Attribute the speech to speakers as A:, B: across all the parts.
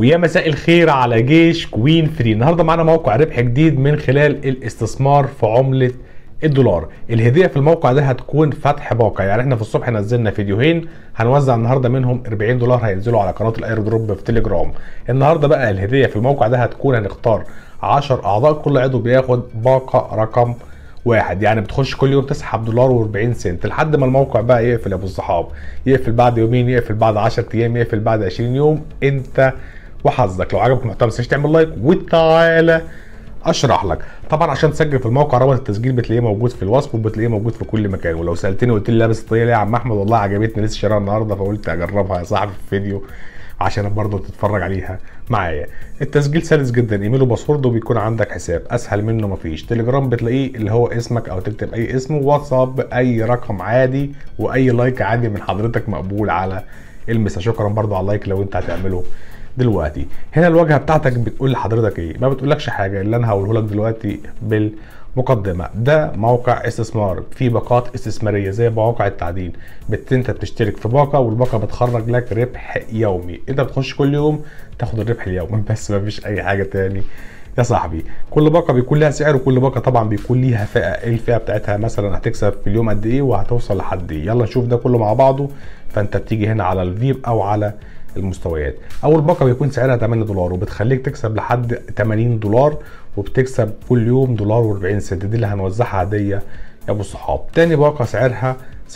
A: ويا مساء الخير على جيش كوين فري النهارده معانا موقع ربح جديد من خلال الاستثمار في عمله الدولار الهديه في الموقع ده هتكون فتح باقه يعني احنا في الصبح نزلنا فيديوهين هنوزع النهارده منهم 40 دولار هينزلوا على قناه الاير دروب في تليجرام النهارده بقى الهديه في الموقع ده هتكون هنختار 10 اعضاء كل عضو بياخد باقه رقم واحد يعني بتخش كل يوم تسحب دولار و40 سنت لحد ما الموقع بقى يقفل يا ابو الصحاب يقفل بعد يومين يقفل بعد 10 ايام يقفل بعد 20 يوم انت وحظك لو عجبك المحتوى ما تنساش تعمل لايك وتعالى اشرح لك طبعا عشان تسجل في الموقع رابط التسجيل بتلاقيه موجود في الوصف وبتلاقيه موجود في كل مكان ولو سالتني وقلت لي لابس الطاقيه ليه يا عم احمد والله عجبتني لسه شاريها النهارده فقلت اجربها يا صاحبي في فيديو عشان برضه تتفرج عليها معايا التسجيل سلس جدا ايميل وباسورد وبيكون عندك حساب اسهل منه مفيش تليجرام بتلاقيه اللي هو اسمك او تكتب اي اسم واتساب اي رقم عادي واي لايك عادي من حضرتك مقبول على المسا شكرا برضه على اللايك لو انت هتعمله دلوقتي هنا الواجهه بتاعتك بتقول لحضرتك ايه ما بتقولكش حاجه اللي انا هقوله لك دلوقتي بالمقدمه ده موقع استثمار فيه باقات استثماريه زي مواقع التعدين بت انت بتشترك في باقه والباقه بتخرج لك ربح يومي انت بتخش كل يوم تاخد الربح اليومي بس ما فيش اي حاجه تاني يا صاحبي كل باقه بيكون لها سعر وكل باقه طبعا بيكون ليها فئه ايه الفئه بتاعتها مثلا هتكسب في اليوم قد ايه وهتوصل لحد ايه يلا نشوف ده كله مع بعضه فانت بتيجي هنا على الفيب او على المستويات اول باقه بيكون سعرها 8 دولار وبتخليك تكسب لحد 80 دولار وبتكسب كل يوم دولار و40 سنت دي اللي هنوزعها هديه يا ابو الصحاب تاني باقه سعرها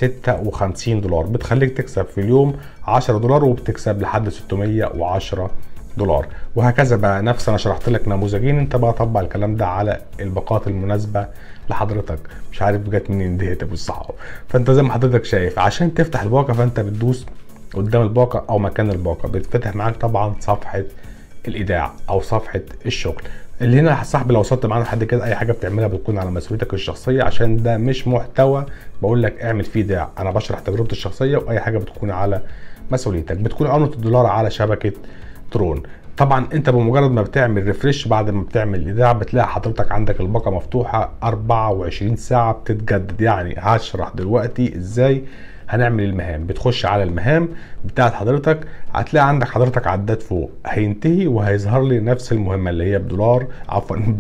A: 56 دولار بتخليك تكسب في اليوم 10 دولار وبتكسب لحد 610 دولار وهكذا بقى نفس انا شرحت لك نموذجين انت بقى طبق الكلام ده على الباقات المناسبه لحضرتك مش عارف جت منين ديت ابو الصحاب فانت زي ما حضرتك شايف عشان تفتح الباقه فانت بتدوس قدام الباقه او مكان الباقه بتفتح معاك طبعا صفحه الايداع او صفحه الشغل اللي هنا يا صاحبي لو وصلت معانا لحد كده اي حاجه بتعملها بتكون على مسؤوليتك الشخصيه عشان ده مش محتوى بقول لك اعمل فيه ايداع انا بشرح تجربتي الشخصيه واي حاجه بتكون على مسؤوليتك بتكون عمله الدولار على شبكه ترون طبعا انت بمجرد ما بتعمل ريفرش بعد ما بتعمل الايداع بتلاقي حضرتك عندك الباقه مفتوحه 24 ساعه بتتجدد يعني هشرح دلوقتي ازاي هنعمل المهام بتخش على المهام بتاعت حضرتك هتلاقي عندك حضرتك عداد فوق هينتهي وهيظهر لي نفس المهمه اللي هي بدولار عفوا ب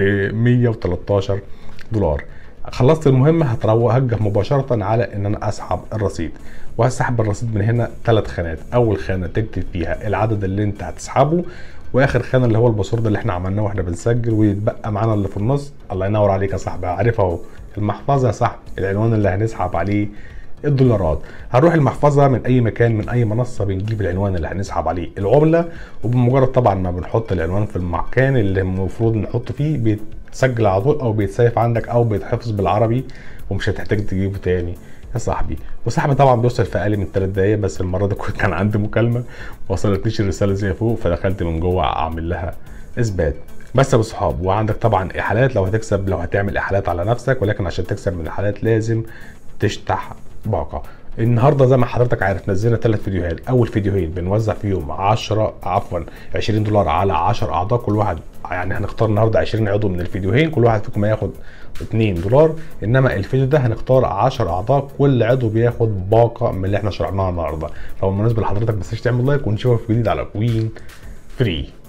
A: 113 دولار خلصت المهمه هتوجه مباشره على ان انا اسحب الرصيد وهسحب الرصيد من هنا ثلاث خانات اول خانه تكتب فيها العدد اللي انت هتسحبه واخر خانه اللي هو الباسورد اللي احنا عملناه واحنا بنسجل ويتبقى معانا اللي في النص الله ينور عليك يا صاحبي عارف اهو المحفظه يا صاحبي العنوان اللي هنسحب عليه الدولارات هنروح المحفظه من اي مكان من اي منصه بنجيب العنوان اللي هنسحب عليه العمله وبمجرد طبعا ما بنحط العنوان في المكان اللي المفروض نحط فيه بيتسجل على طول او بيتسيف عندك او بيتحفظ بالعربي ومش هتحتاج تجيبه تاني يا صاحبي وصاحبي طبعا بيوصل في اقل من 3 دقايق بس المره دي كان عندي مكالمه ما وصلتنيش الرساله زي فوق فدخلت من جوه اعمل لها اثبات بس يا صحاب وعندك طبعا احالات لو هتكسب لو هتعمل احالات على نفسك ولكن عشان تكسب من الاحالات لازم تشتح باقه النهارده زي ما حضرتك عارف نزلنا ثلاث فيديوهات اول فيديوهين بنوزع فيهم 10 عفوا 20 دولار على 10 اعضاء كل واحد يعني هنختار النهارده 20 عضو من الفيديوهين كل واحد فيكم هياخد 2 دولار انما الفيديو ده هنختار 10 اعضاء كل عضو بياخد باقه من اللي احنا شرحناها النهارده فبالمناسبه لحضرتك ما تنساش تعمل لايك ونشوفك في جديد على كوين فري